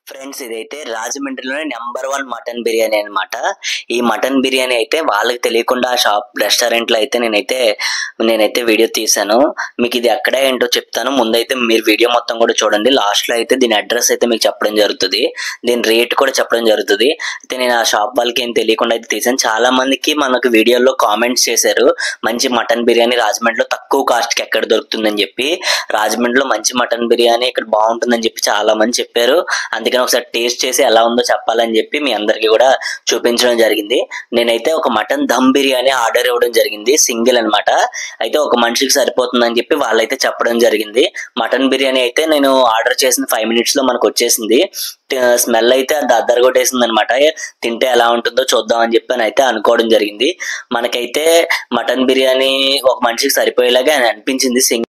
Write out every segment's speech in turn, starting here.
friends ఇదైతే రాజమండ్రిలోనే number one mutton biryani అన్నమాట ఈ మటన్ బిర్యానీ అయితే వాళ్ళకి తెలియకుండా ఆ షాప్ రెస్టారెంట్ లో అయితే నేనైతే నేనైతే వీడియో తీశాను మీకు ఇది ఎక్కడ ఏంటో చెప్తాను ముందైతే మీరు వీడియో మొత్తం కూడా చూడండి లాస్ట్ లో అయితే దీని అడ్రస్ అయితే మీకు చెప్పడం జరుగుతుంది దీని రేట్ కూడా చెప్పడం జరుగుతుంది అయితే నేను ఆ షాప్ వాళ్ళకి ఏం తెలియకుండా అయితే తీసాను చాలా మందికి మనకు వీడియోలో కామెంట్స్ చేశారు మంచి మటన్ బిర్యానీ రాజమండ్రిలో తక్కువ కాస్ట్ కి ఎక్కడ దొరుకుతుందని చెప్పి రాజమండ్రిలో మంచి మటన్ బిర్యానీ ఇక్కడ బాగుంటుందని చెప్పి చాలా మంది చెప్పారు అందుకని ఒకసారి టేస్ట్ చేసి ఎలా ఉందో చెప్పాలని చెప్పి మీ అందరికీ కూడా చూపించడం జరిగింది నేనైతే ఒక మటన్ దమ్ బిర్యానీ ఆర్డర్ ఇవ్వడం జరిగింది సింగిల్ అన్నమాట అయితే ఒక మనిషికి సరిపోతుందని చెప్పి వాళ్ళైతే చెప్పడం జరిగింది మటన్ బిర్యానీ అయితే నేను ఆర్డర్ చేసిన ఫైవ్ మినిట్స్ లో మనకు వచ్చేసింది స్మెల్ అయితే అది అద్దరు కొట్టేసింది అనమాట తింటే ఎలా ఉంటుందో చూద్దాం అని చెప్పి అని అయితే అనుకోవడం జరిగింది మనకైతే మటన్ బిర్యానీ ఒక మనిషికి సరిపోయేలాగా అనిపించింది సింగిల్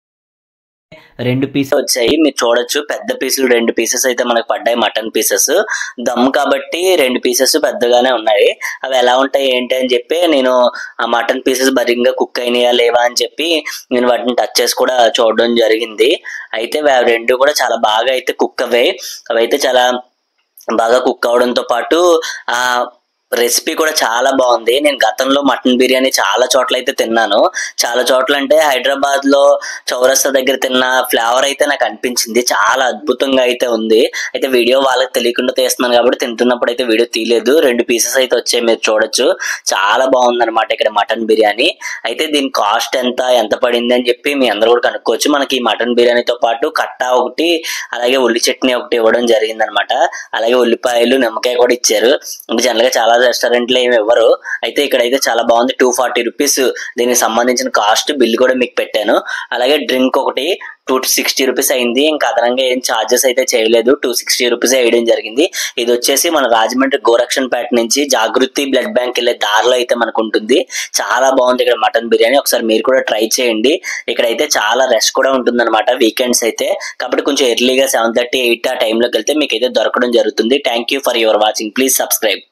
రెండు పీసెస్ వచ్చాయి మీరు చూడొచ్చు పెద్ద పీసులు రెండు పీసెస్ అయితే మనకు పడ్డాయి మటన్ పీసెస్ దమ్ కాబట్టి రెండు పీసెస్ పెద్దగానే ఉన్నాయి అవి ఎలా ఉంటాయి ఏంటి అని చెప్పి నేను ఆ మటన్ పీసెస్ బరిగ్గా కుక్ అయినాయా లేవా అని చెప్పి నేను వాటిని టచ్ చేసి కూడా చూడడం జరిగింది అయితే అవి రెండు కూడా చాలా బాగా అయితే కుక్ అవ్వాయి అవి అయితే చాలా బాగా కుక్ అవడంతో పాటు ఆ రెసిపీ కూడా చాలా బాగుంది నేను గతంలో మటన్ బిర్యానీ చాలా చోట్ల అయితే తిన్నాను చాలా చోట్ల అంటే హైదరాబాద్ లో చౌరస్తా దగ్గర తిన్న ఫ్లేవర్ అయితే నాకు అనిపించింది చాలా అద్భుతంగా అయితే ఉంది అయితే వీడియో వాళ్ళకి తెలియకుండా తీస్తున్నాను కాబట్టి తింటున్నప్పుడు అయితే వీడియో తీయలేదు రెండు పీసెస్ అయితే వచ్చాయి మీరు చూడొచ్చు చాలా బాగుంది అనమాట ఇక్కడ మటన్ బిర్యానీ అయితే దీని కాస్ట్ ఎంత ఎంత పడింది అని చెప్పి మీ అందరూ కూడా కనుక్కోవచ్చు మనకి ఈ మటన్ బిర్యానీతో పాటు కట్ట ఒకటి అలాగే ఉల్లి చట్నీ ఒకటి ఇవ్వడం జరిగింది అనమాట అలాగే ఉల్లిపాయలు నిమ్మకాయ కూడా ఇచ్చారు ఇంకా జనరల్ గా చాలా రెస్టారెంట్లు ఏమి ఇవ్వరు అయితే ఇక్కడ అయితే చాలా బాగుంది టూ ఫార్టీ రూపీస్ దీనికి సంబంధించిన కాస్ట్ బిల్ కూడా మీకు పెట్టాను అలాగే డ్రింక్ ఒకటి టూ సిక్స్టీ రూపీస్ అయింది ఇంకా అదనంగా ఏం ఛార్జెస్ అయితే చేయలేదు టూ సిక్స్టీ రూపీస్ వేయడం జరిగింది ఇది వచ్చేసి మన రాజమండ్రి గోరక్షన్ పేట నుంచి జాగృతి బ్లడ్ బ్యాంక్ వెళ్ళే దారిలో అయితే మనకు ఉంటుంది చాలా బాగుంది ఇక్కడ మటన్ బిర్యానీ ఒకసారి మీరు కూడా ట్రై చేయండి ఇక్కడైతే చాలా రెస్ట్ కూడా ఉంటుంది అనమాట వీకెండ్స్ అయితే కాబట్టి కొంచెం ఎర్లీగా సెవెన్ థర్టీ ఎయిట్ ఆ టైంలోకి వెళ్తే మీకు అయితే దొరకడం జరుగుతుంది thank you for your watching please subscribe